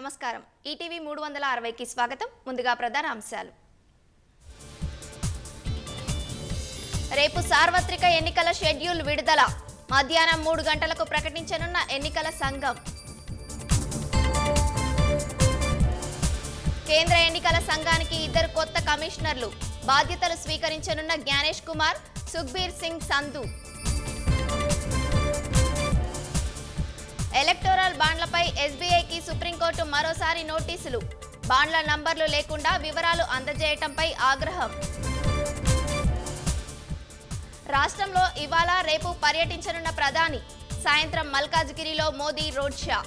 నమస్కారం ఈటీవీ మూడు వందల అరవైకి స్వాగతం ముందుగా ప్రధాన అంశాలు రేపు సార్వత్రిక ఎన్నికల షెడ్యూల్ విడుదల మధ్యాహ్నం మూడు గంటలకు ప్రకటించనున్న ఎన్నికల సంఘం కేంద్ర ఎన్నికల సంఘానికి ఇద్దరు కొత్త కమిషనర్లు బాధ్యతలు స్వీకరించనున్న జ్ఞానేష్ కుమార్ సుఖ్బీర్ సింగ్ సంధు ఎలక్టోరల్ బాండ్లపై ఎస్బీఐకి సుప్రీంకోర్టు మరోసారి నోటీసులు బాండ్ల నంబర్లు లేకుండా వివరాలు అందజేయటంపై ఆగ్రహం రాష్ట్రంలో ఇవాళ రేపు పర్యటించనున్న ప్రధాని సాయంత్రం మల్కాజ్గిరిలో మోదీ రోడ్ షా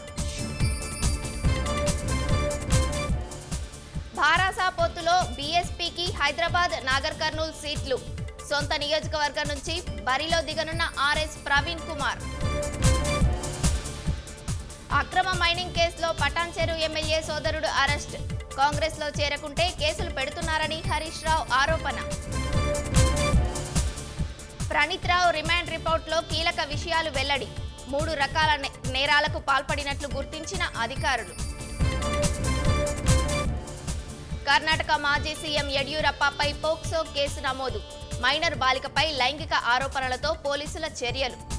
భారాసా పొత్తులో బీఎస్పీకి హైదరాబాద్ నాగర్ కర్నూల్ సీట్లు సొంత నియోజకవర్గం నుంచి బరిలో దిగనున్న ఆర్ఎస్ ప్రవీణ్ కుమార్ అక్రమ మైనింగ్ కేసులో పటాన్చెరు ఎమ్మెల్యే సోదరుడు అరెస్ట్ కాంగ్రెస్ లో చేరకుంటే కేసులు పెడుతున్నారని హరీష్ రావు ఆరోపణ ప్రణీత్ రావు రిమాండ్ రిపోర్ట్లో కీలక విషయాలు వెల్లడి మూడు రకాల నే- నేరాలకు పాల్పడినట్లు గుర్తించిన అధికారులు కర్ణాటక మాజీ సీఎం యడ్యూరప్పపై పోక్సో కేసు నమోదు మైనర్ బాలికపై లైంగిక ఆరోపణలతో పోలీసుల చర్యలు